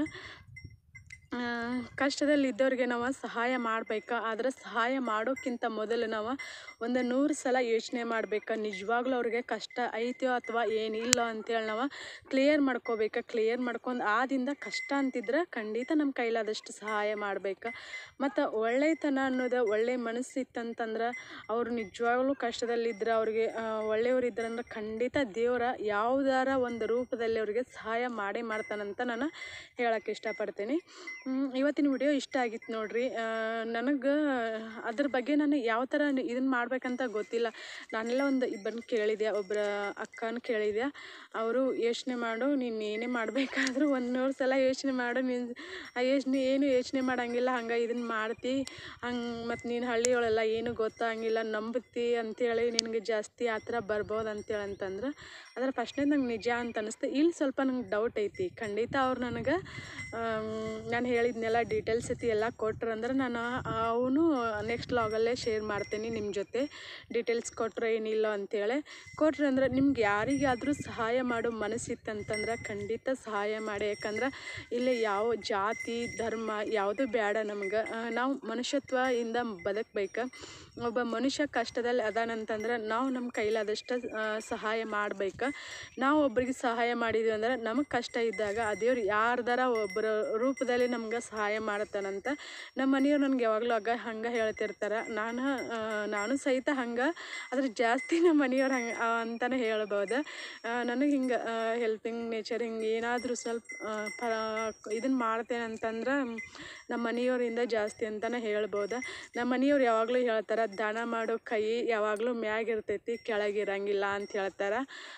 ಆ, ಕಷ್ಟದಲ್ಲಿದ್ದವ್ರಿಗೆ ನಾವು ಸಹಾಯ ಮಾಡ್ಬೇಕು ಆದರೆ ಸಹಾಯ ಮಾಡೋಕ್ಕಿಂತ ಮೊದಲು ನಾವು ಒಂದು ನೂರು ಸಲ ಯೋಚನೆ ಮಾಡ್ಬೇಕು ನಿಜವಾಗ್ಲೂ ಅವ್ರಿಗೆ ಕಷ್ಟ ಐತೋ ಅಥವಾ ಏನಿಲ್ಲ ಅಂತೇಳಿ ನಾವು ಕ್ಲಿಯರ್ ಮಾಡ್ಕೋಬೇಕು ಕ್ಲಿಯರ್ ಮಾಡ್ಕೊಂಡು ಆದಿಂದ ಕಷ್ಟ ಅಂತಿದ್ರೆ ಖಂಡಿತ ನಮ್ಮ ಕೈಲಾದಷ್ಟು ಸಹಾಯ ಮಾಡ್ಬೇಕು ಮತ್ತು ಒಳ್ಳೆತನ ಅನ್ನೋದು ಒಳ್ಳೆ ಮನಸ್ಸಿತ್ತಂತಂದ್ರೆ ಅವ್ರು ನಿಜವಾಗ್ಲೂ ಕಷ್ಟದಲ್ಲಿದ್ದರೆ ಅವ್ರಿಗೆ ಒಳ್ಳೆಯವ್ರು ಇದ್ರಂದ್ರೆ ಖಂಡಿತ ದೇವರ ಯಾವುದಾರ ಒಂದು ರೂಪದಲ್ಲಿ ಅವ್ರಿಗೆ ಸಹಾಯ ಮಾಡೇ ಮಾಡ್ತಾನಂತ ನಾನು ಹೇಳಕ್ಕೆ ಇಷ್ಟಪಡ್ತೀನಿ ಹ್ಮ್, ಇವತ್ತಿನ ವಿಡಿಯೋ ಇಷ್ಟ ಆಗಿತ್ತು ನೋಡ್ರಿ ನನಗೆ ಅದ್ರ ಬಗ್ಗೆ ನಾನು ಯಾವ ಥರ ಇದನ್ನು ಮಾಡ್ಬೇಕಂತ ಗೊತ್ತಿಲ್ಲ ನಾನೆಲ್ಲ ಒಂದು ಇಬ್ಬರನ್ನ ಕೇಳಿದೆ ಒಬ್ಬರ ಅಕ್ಕನ ಕೇಳಿದೆ ಅವರು ಯೋಚನೆ ಮಾಡು ನೀನು ಏನೇ ಮಾಡಬೇಕಾದ್ರೂ ಒಂದು ನೂರು ಸಲ ಯೋಚನೆ ಮಾಡು ನೀನು ಆ ಯೋಚನೆ ಏನು ಯೋಚನೆ ಮಾಡಂಗಿಲ್ಲ ಹಂಗೆ ಇದನ್ನು ಮಾಡ್ತಿ ಹಂಗೆ ಮತ್ತು ನೀನು ಹಳ್ಳಿಯೊಳೆಲ್ಲ ಏನು ಗೊತ್ತಾಗಿಲ್ಲ ನಂಬುತ್ತಿ ಅಂತೇಳಿ ನಿನಗೆ ಜಾಸ್ತಿ ಆ ಥರ ಬರ್ಬೋದು ಅಂತೇಳಿ ಅಂತಂದ್ರೆ ಅದ್ರ ಫಸ್ಟ್ನೇ ನಂಗೆ ನಿಜ ಅಂತ ಅನಿಸ್ತು ಇಲ್ಲಿ ಸ್ವಲ್ಪ ನಂಗೆ ಡೌಟ್ ಐತಿ ಖಂಡಿತ ಅವ್ರು ನನಗೆ ನಾನು ಹೇಳಿದ್ನೆಲ್ಲ ಡೀಟೇಲ್ಸ್ ಐತಿ ಎಲ್ಲ ಕೊಟ್ರು ಅಂದ್ರೆ ನಾನು ಅವನು ನೆಕ್ಸ್ಟ್ ಲಾಗಲ್ಲೇ ಶೇರ್ ಮಾಡ್ತೀನಿ ನಿಮ್ಮ ಜೊತೆ ಡೀಟೇಲ್ಸ್ ಕೊಟ್ಟರೆ ಏನಿಲ್ಲ ಅಂತೇಳಿ ಕೊಟ್ರು ಅಂದ್ರೆ ನಿಮ್ಗೆ ಯಾರಿಗಾದರೂ ಸಹಾಯ ಮಾಡೋ ಮನಸ್ಸಿತ್ತಂತಂದ್ರೆ ಖಂಡಿತ ಸಹಾಯ ಮಾಡಿ ಯಾಕಂದ್ರೆ ಇಲ್ಲಿ ಯಾವ ಜಾತಿ ಧರ್ಮ ಯಾವುದೂ ಬೇಡ ನಮ್ಗೆ ನಾವು ಮನುಷ್ಯತ್ವದಿಂದ ಬದುಕ್ಬೇಕು ಒಬ್ಬ ಮನುಷ್ಯ ಕಷ್ಟದಲ್ಲಿ ಅದಾನಂತಂದ್ರೆ ನಾವು ನಮ್ಮ ಕೈಲಾದಷ್ಟು ಆ, ಸಹಾಯ ಮಾಡ್ಬೇಕು ನಾವು ಒಬ್ರಿಗೆ ಸಹಾಯ ಮಾಡಿದ್ವಿ ಅಂದ್ರೆ ನಮಗೆ ಕಷ್ಟ ಇದ್ದಾಗ ಆ ದೇವ್ರು ಯಾರ್ದಾರ ಒಬ್ಬರ ರೂಪದಲ್ಲಿ ನಮ್ಗೆ ಸಹಾಯ ಮಾಡ್ತಾನಂತ ನಮ್ಮ ಮನೆಯವ್ರು ನನಗೆ ಯಾವಾಗಲೂ ಆಗ ಹಂಗೆ ಹೇಳ್ತಿರ್ತಾರೆ ನಾನು ಆ, ನಾನು ಸಹಿತ ಹಂಗೆ ಆದ್ರೆ ಜಾಸ್ತಿ ನಮ್ಮ ಮನೆಯವ್ರು ಹಂಗೆ ಅಂತಲೇ ಹೇಳ್ಬೋದು ನನಗೆ ಹಿಂಗೆ ಹೆಲ್ಪಿಂಗ್ ನೇಚರ್ ಹಿಂಗೆ ಏನಾದರೂ ಸ್ವಲ್ಪ ಆ, ಪರ ಇದನ್ನು ಮಾಡ್ತೇನೆ ಅಂತಂದ್ರೆ ನಮ್ಮ ಮನೆಯವರಿಂದ ಜಾಸ್ತಿ ಅಂತಲೇ ಹೇಳ್ಬೋದು ನಮ್ಮ ಮನೆಯವ್ರು ಯಾವಾಗಲೂ ಹೇಳ್ತಾರೆ ದಾನ ಮಾಡೋ ಕೈ ಯಾವಾಗಲೂ ಮ್ಯಾಗಿರ್ತೈತಿ ಕೆಳಗಿರಂಗಿಲ್ಲ ಅಂತ ಹೇಳ್ತಾರೆ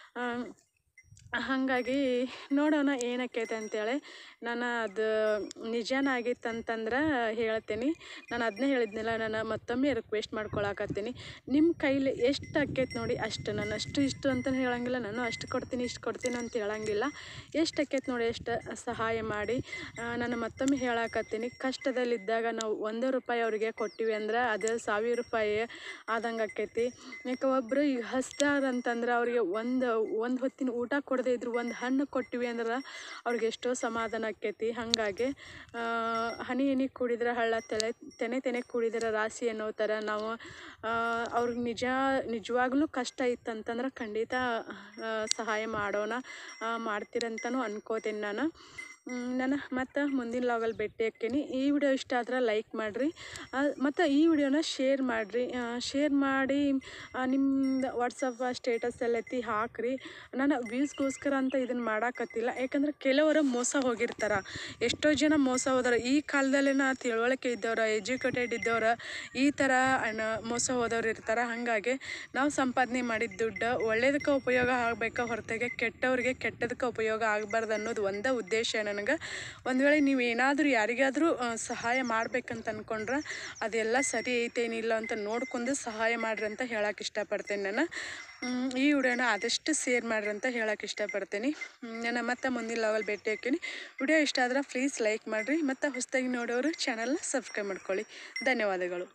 ಹಾಗಾಗಿ ನೋಡೋಣ ಏನಕ್ಕೈತೆ ಅಂತೇಳಿ ನಾನು ಅದು ನಿಜನಾಗಿತ್ತಂತಂದ್ರೆ ಹೇಳ್ತೀನಿ ನಾನು ಅದನ್ನೇ ಹೇಳಿದ್ನಲ್ಲ ನಾನು ಮತ್ತೊಮ್ಮೆ ರಿಕ್ವೆಸ್ಟ್ ಮಾಡ್ಕೊಳಕತ್ತೀನಿ ನಿಮ್ಮ ಕೈಲಿ ಎಷ್ಟು ಆಕೈತೆ ನೋಡಿ ಅಷ್ಟು ನಾನು ಅಷ್ಟು ಇಷ್ಟು ಅಂತ ಹೇಳಂಗಿಲ್ಲ ನಾನು ಅಷ್ಟು ಕೊಡ್ತೀನಿ ಇಷ್ಟು ಕೊಡ್ತೀನಿ ಅಂತ ಹೇಳಂಗಿಲ್ಲ ಎಷ್ಟು ಆಕೈತೆ ನೋಡಿ ಎಷ್ಟು ಸಹಾಯ ಮಾಡಿ ಆ, ನಾನು ಮತ್ತೊಮ್ಮೆ ಹೇಳಕತ್ತೀನಿ ಕಷ್ಟದಲ್ಲಿದ್ದಾಗ ನಾವು ಒಂದು ರೂಪಾಯಿ ಅವ್ರಿಗೆ ಕೊಟ್ಟಿವಿ ಅಂದ್ರೆ ಅದು ಸಾವಿರ ರೂಪಾಯಿ ಆದಂಗೆ ಆಕೈತಿ ಯಾಕೆ ಒಬ್ಬರು ಈಗ ಹಸ್ದಾರ ಅಂತಂದ್ರೆ ಅವ್ರಿಗೆ ಒಂದು ಒಂದು ಹೊತ್ತಿನ ಊಟ ಕೊಡದೇ ಇದ್ರು ಒಂದು ಹಣ್ಣು ಕೊಟ್ಟಿವಿ ಅಂದ್ರೆ ಅವ್ರಿಗೆ ಎಷ್ಟೋ ಸಮಾಧಾನ ಆಕೈತಿ ಹಾಗಾಗಿ ಆ, ಹನಿ ಹನಿ ಕುಡಿದ್ರೆ ಹಳ್ಳ ತಲೆ ತೆನೆ ತೆನೆ ಕುಡಿದ್ರೆ ರಾಶಿ ಅನ್ನೋ ಥರ ನಾವು ಆ, ಅವ್ರಿಗೆ ನಿಜ ನಿಜವಾಗ್ಲೂ ಕಷ್ಟ ಇತ್ತಂತಂದ್ರೆ ಖಂಡಿತ ಆ, ಸಹಾಯ ಮಾಡೋಣ ಆ, ಮಾಡ್ತೀರಂತನೂ ಅನ್ಕೋತೀನಿ ನಾನು ಮ್, ನಾನು ಮತ್ತು ಮುಂದಿನ ಲಾಗಲ್ಲಿ ಭೇಟಿ ಹಾಕ್ತೀನಿ ಈ ವಿಡಿಯೋ ಇಷ್ಟ ಆದ್ರೆ ಲೈಕ್ ಮಾಡಿರಿ ಮತ್ತು ಈ ವಿಡಿಯೋನ ಶೇರ್ ಮಾಡಿರಿ ಶೇರ್ ಮಾಡಿ ನಿಮ್ದು ವಾಟ್ಸಪ್ ಸ್ಟೇಟಸ್ ಎಲ್ಲ ಎತ್ತಿ ಹಾಕ್ರಿ ನಾನು ವ್ಯೂಸ್ಗೋಸ್ಕರ ಅಂತ ಇದನ್ನು ಮಾಡಾಕತ್ತಿಲ್ಲ ಯಾಕಂದ್ರೆ ಕೆಲವರು ಮೋಸ ಹೋಗಿರ್ತಾರೆ ಎಷ್ಟೋ ಜನ ಮೋಸ ಹೋದಾರ ಈ ಕಾಲದಲ್ಲಿನ ತಿಳುವಳಿಕೆ ಇದ್ದವ್ರ ಎಜುಕೇಟೆಡ್ ಇದ್ದವ್ರ ಈ ಥರ ಅಣ್ಣ ಮೋಸ ಹೋದವ್ರು ಇರ್ತಾರೆ ಹಾಗಾಗಿ ನಾವು ಸಂಪಾದನೆ ಮಾಡಿದ ದುಡ್ಡು ಒಳ್ಳೇದಕ್ಕೆ ಉಪಯೋಗ ಆಗಬೇಕಾ ಹೊರತಾಗಿ ಕೆಟ್ಟವ್ರಿಗೆ ಕೆಟ್ಟದಕ್ಕೆ ಉಪಯೋಗ ಆಗಬಾರ್ದು ಅನ್ನೋದು ಒಂದೇ ಉದ್ದೇಶ ನನಗೆ ಒಂದು ವೇಳೆ ನೀವು ಏನಾದರೂ ಯಾರಿಗಾದರೂ ಆ, ಸಹಾಯ ಮಾಡ್ಬೇಕಂತ ಅಂದ್ಕೊಂಡ್ರೆ ಅದೆಲ್ಲ ಸರಿ ಐತೇನಿಲ್ಲ ಅಂತ ನೋಡ್ಕೊಂಡು ಸಹಾಯ ಮಾಡ್ರಿ ಅಂತ ಹೇಳಕ್ಕೆ ಇಷ್ಟಪಡ್ತೇನೆ ನಾನು ಮ್, ಈ ವಿಡಿಯೋನ ಆದಷ್ಟು ಶೇರ್ ಮಾಡ್ರಿ ಅಂತ ಹೇಳಕ್ಕೆ ಇಷ್ಟಪಡ್ತೀನಿ ಮ್, ನಾನು ಮತ್ತೆ ಮುಂದಿನ ಲಾಗಲ್ಲಿ ಭೇಟಿ ಹಾಕ್ತೀನಿ ವಿಡಿಯೋ ಇಷ್ಟ ಆದ್ರೆ ಪ್ಲೀಸ್ ಲೈಕ್ ಮಾಡಿರಿ ಮತ್ತು ಹೊಸದಾಗಿ ನೋಡೋರು ಚಾನಲ್ನ ಸಬ್ಸ್ಕ್ರೈಬ್ ಮಾಡ್ಕೊಳ್ಳಿ ಧನ್ಯವಾದಗಳು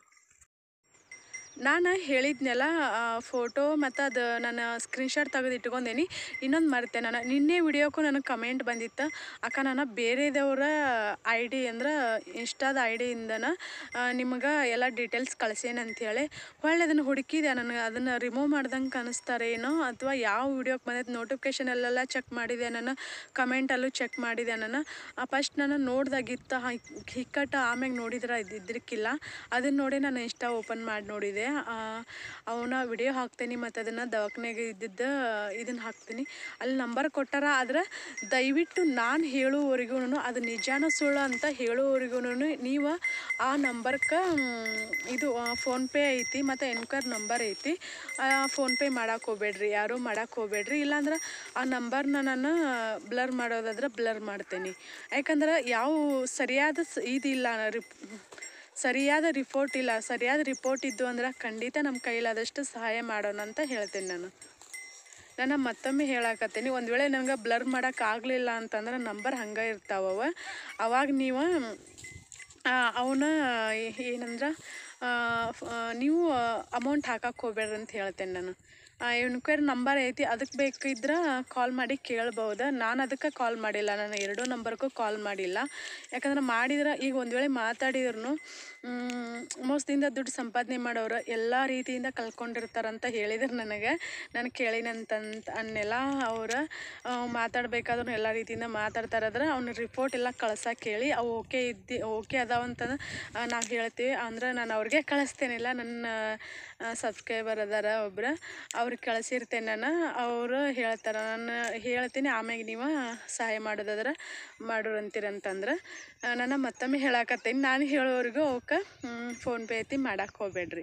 ನಾನು ಹೇಳಿದ್ನೆಲ್ಲ ಫೋಟೋ ಮತ್ತು ಅದು ನಾನು ಸ್ಕ್ರೀನ್ಶಾಟ್ ತೆಗೆದು ಇಟ್ಕೊಂಡೇನಿ ಇನ್ನೊಂದು ಮರೆತೆ ನಾನು ನಿನ್ನೆ ವಿಡಿಯೋಕ್ಕೂ ನನಗೆ ಕಮೆಂಟ್ ಬಂದಿತ್ತು ಅಕ್ಕ ನಾನು ಬೇರೆದವರ ಐ ಡಿ ಅಂದ್ರೆ ಇನ್ಸ್ಟಾದ ಐ ಡಿಯಿಂದನ ನಿಮಗೆ ಎಲ್ಲ ಡೀಟೇಲ್ಸ್ ಕಳ್ಸೇನೆ ಅಂಥೇಳಿ ಹೊಳ್ಳಿ ಅದನ್ನು ಹುಡುಕಿದೆ ನನಗೆ ಅದನ್ನು ರಿಮೂವ್ ಮಾಡ್ದಂಗೆ ಕಾಣಿಸ್ತಾರೆ ಏನೋ ಅಥವಾ ಯಾವ ವಿಡಿಯೋಕ್ಕೆ ಬಂದೈತೆ ನೋಟಿಫಿಕೇಷನಲ್ಲೆಲ್ಲ ಚೆಕ್ ಮಾಡಿದೆ ನಾನು ಕಮೆಂಟಲ್ಲೂ ಚೆಕ್ ಮಾಡಿದೆ ನಾನು ಫಸ್ಟ್ ನಾನು ನೋಡ್ದಾಗಿತ್ತು ಹಿಕ್ಕಟ್ಟು ಆಮ್ಯಾಗ ನೋಡಿದ್ರೆ ಇದು ಇದ್ರಿಕ್ಕಿಲ್ಲ ಅದನ್ನ ನೋಡಿ ನಾನು ಇನ್ಸ್ಟಾ ಓಪನ್ ಮಾಡಿ ನೋಡಿದೆ ಅವನ ವಿಡಿಯೋ ಹಾಕ್ತೀನಿ ಮತ್ತು ಅದನ್ನು ದವಾಖಾನೆಗೆ ಇದ್ದಿದ್ದು ಇದನ್ನು ಹಾಕ್ತೀನಿ ಅಲ್ಲಿ ನಂಬರ್ ಕೊಟ್ಟಾರ ಆದ್ರೆ ದಯವಿಟ್ಟು ನಾನು ಹೇಳುವವರೆಗೂ ಅದು ನಿಜಾನ ಸುಳ್ಳು ಅಂತ ಹೇಳುವವರೆಗೂ ನೀವು ಆ ನಂಬರ್ಗೆ ಇದು ಫೋನ್ಪೇ ಐತಿ ಮತ್ತು ಎನ್ಕರ್ ನಂಬರ್ ಐತಿ ಫೋನ್ಪೇ ಮಾಡಕ್ಕೆ ಹೋಗ್ಬೇಡ್ರಿ ಯಾರೂ ಮಾಡಕ್ಕೆ ಹೋಗ್ಬೇಡ್ರಿ ಇಲ್ಲಾಂದ್ರೆ ಆ ನಂಬರ್ನ ನಾನು ಬ್ಲರ್ ಮಾಡೋದಾದ್ರೆ ಬ್ಲರ್ ಮಾಡ್ತೀನಿ ಯಾಕಂದ್ರೆ ಯಾವ ಸರಿಯಾದ ಸ್- ಇದಿಲ್ಲ ರಿಪ್ ಸರಿಯಾದ ರಿಪೋರ್ಟ್ ಇಲ್ಲ ಸರಿಯಾದ ರಿಪೋರ್ಟ್ ಇದ್ದು ಅಂದ್ರೆ ಖಂಡಿತ ನಮ್ಮ ಕೈಲಾದಷ್ಟು ಸಹಾಯ ಮಾಡೋಣ ಅಂತ ಹೇಳ್ತೇನೆ ನಾನು ನಾನು ಮತ್ತೊಮ್ಮೆ ಹೇಳಕತ್ತೀನಿ ಒಂದು ವೇಳೆ ನನಗೆ ಬ್ಲರ್ ಮಾಡೋಕ್ಕಾಗಲಿಲ್ಲ ಅಂತಂದ್ರೆ ನಂಬರ್ ಹಂಗೆ ಇರ್ತಾವವ ಅವಾಗ ನೀವು ಅವನ್ನ ಏನಂದ್ರೆ ಆ, ಫ್- ಆ, ನೀವು ಅಮೌಂಟ್ ಹಾಕಕ್ಕೆ ಹೋಗ್ಬೇಡ್ರಿ ಅಂತ ಹೇಳ್ತೇನೆ ನಾನು ಇನ್ಕ್ವೈರಿ ನಂಬರ್ ಐತಿ ಅದಕ್ಕೆ ಬೇಕಿದ್ರೆ ಕಾಲ್ ಮಾಡಿ ಕೇಳ್ಬೋದು ನಾನು ಅದಕ್ಕೆ ಕಾಲ್ ಮಾಡಿಲ್ಲ ನಾನು ಎರಡೂ ನಂಬರ್ಗೂ ಕಾಲ್ ಮಾಡಿಲ್ಲ ಯಾಕಂದ್ರೆ ಮಾಡಿದ್ರೆ ಈಗ ಒಂದು ವೇಳೆ ಮಾತಾಡಿದ್ರು ಮೋಸದಿಂದ ದುಡ್ಡು ಸಂಪಾದನೆ ಮಾಡೋರು ಎಲ್ಲ ರೀತಿಯಿಂದ ಕಲ್ತ್ಕೊಂಡಿರ್ತಾರಂತ ಹೇಳಿದ್ರು ನನಗೆ ನಾನು ಕೇಳಿನಂತಂತ ಅನ್ನೆಲ್ಲ ಅವ್ರು ಮಾತಾಡ್ಬೇಕಾದ್ರೂ ಎಲ್ಲ ರೀತಿಯಿಂದ ಮಾತಾಡ್ತಾರಾದ್ರೆ ಅವ್ನ ರಿಪೋರ್ಟ್ ಎಲ್ಲ ಕಳ್ಸಕ್ಕೆ ಹೇಳಿ ಅವು ಓಕೆ ಇದ್ದಿ ಓಕೆ ಅದಾವಂತಂದ್ರೆ ನಾವು ಹೇಳ್ತೀವಿ ಅಂದ್ರೆ ನಾನು ಅವ್ರಿಗೆ ಕಳಿಸ್ತೇನಿಲ್ಲ ನನ್ನ ಸಬ್ಸ್ಕ್ರೈಬರ್ ಅದಾರ ಒಬ್ರು ಅವ್ರಿಗೆ ಕಳಿಸಿರ್ತೇನೆ ನಾನು ಅವರು ಹೇಳ್ತಾರೆ ನಾನು ಹೇಳ್ತೀನಿ ಆಮ್ಯಾಗ ನೀವು ಸಹಾಯ ಮಾಡೋದಾದ್ರೆ ಮಾಡೋರು ಅಂತೀರಂತಂದ್ರೆ ನಾನು ಮತ್ತೊಮ್ಮೆ ಹೇಳಕತ್ತೀನಿ ನಾನು ಹೇಳೋವರೆಗೂ ಅವಕ್ಕೆ ಫೋನ್ಪೇ ಐತಿ ಮಾಡಕ್ಕೆ ಹೋಗ್ಬೇಡ್ರಿ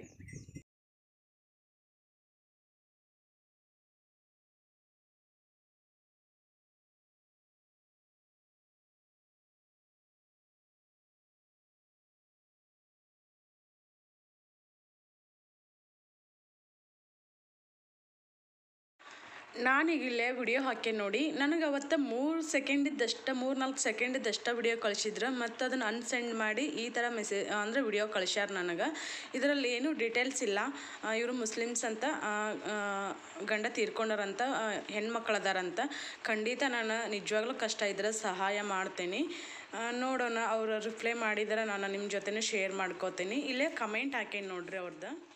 ನಾನೀಗ ಇಲ್ಲೇ ವಿಡಿಯೋ ಹಾಕಿ ನೋಡಿ ನನಗೆ ಅವತ್ತು ಮೂರು ಸೆಕೆಂಡಿದ್ದಷ್ಟು ಮೂರು ನಾಲ್ಕು ಸೆಕೆಂಡಿದ್ದಷ್ಟು ವಿಡಿಯೋ ಕಳಿಸಿದ್ರು ಮತ್ತು ಅದನ್ನು ಅನ್ಸೆಂಡ್ ಮಾಡಿ ಈ ಥರ ಮೆಸೇಜ್ ಅಂದರೆ ವಿಡಿಯೋ ಕಳಿಸ್ಯಾರ ನನಗೆ ಇದರಲ್ಲಿ ಏನೂ ಡೀಟೇಲ್ಸ್ ಇಲ್ಲ ಇವರು ಮುಸ್ಲಿಮ್ಸ್ ಅಂತ ಆ, ಆ, ಗಂಡ ತೀರ್ಕೊಂಡಾರಂತ ಆ, ಹೆಣ್ಮಕ್ಳು ಅದಾರಂತ ಖಂಡಿತ ನಾನು ನಿಜವಾಗ್ಲೂ ಕಷ್ಟ ಇದ್ರೆ ಸಹಾಯ ಮಾಡ್ತೀನಿ ಆ, ನೋಡೋಣ ಅವರು ರಿಪ್ಲೈ ಮಾಡಿದ್ರೆ ನಾನು ನಿಮ್ಮ ಜೊತೆನೂ ಶೇರ್ ಮಾಡ್ಕೋತೀನಿ ಇಲ್ಲೇ ಕಮೆಂಟ್ ಹಾಕೇನಿ ನೋಡ್ರಿ ಅವ್ರದ್ದು